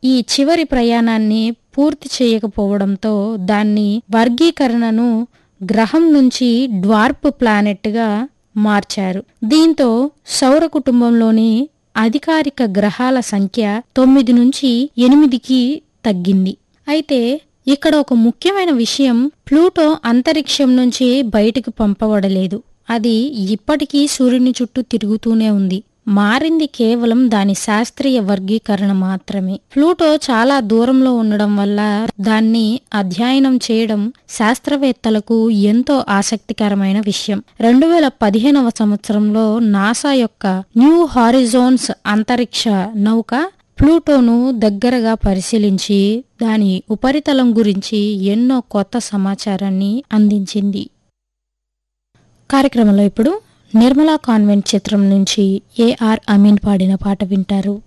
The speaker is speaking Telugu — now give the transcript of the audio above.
ఈ చివరి ప్రయాణాన్ని పూర్తి చేయకపోవడంతో దాన్ని వర్గీకరణను గ్రహం నుంచి డ్వార్ప్ ప్లానెట్గా మార్చారు దీంతో సౌర కుటుంబంలోని అధికారిక గ్రహాల సంఖ్య తొమ్మిది నుంచి ఎనిమిదికి తగ్గింది అయితే ఇక్కడ ఒక ముఖ్యమైన విషయం ప్లూటో అంతరిక్షం నుంచి బయటకు పంపబడలేదు అది ఇప్పటికీ సూర్యుని చుట్టూ తిరుగుతూనే ఉంది మారింది కేవలం దాని శాస్త్రీయ వర్గీకరణ మాత్రమే ప్లూటో చాలా దూరంలో ఉండడం వల్ల దాన్ని అధ్యయనం చేయడం శాస్త్రవేత్తలకు ఎంతో ఆసక్తికరమైన విషయం రెండు వేల పదిహేనవ సంవత్సరంలో నాసా యొక్క న్యూ హారిజోన్స్ అంతరిక్ష నౌక ప్లూటోను దగ్గరగా పరిశీలించి దాని ఉపరితలం గురించి ఎన్నో కొత్త సమాచారాన్ని అందించింది కార్యక్రమంలో ఇప్పుడు నిర్మలా కాన్వెంట్ చిత్రం నుంచి ఏఆర్ అమీన్ పాడిన పాట వింటారు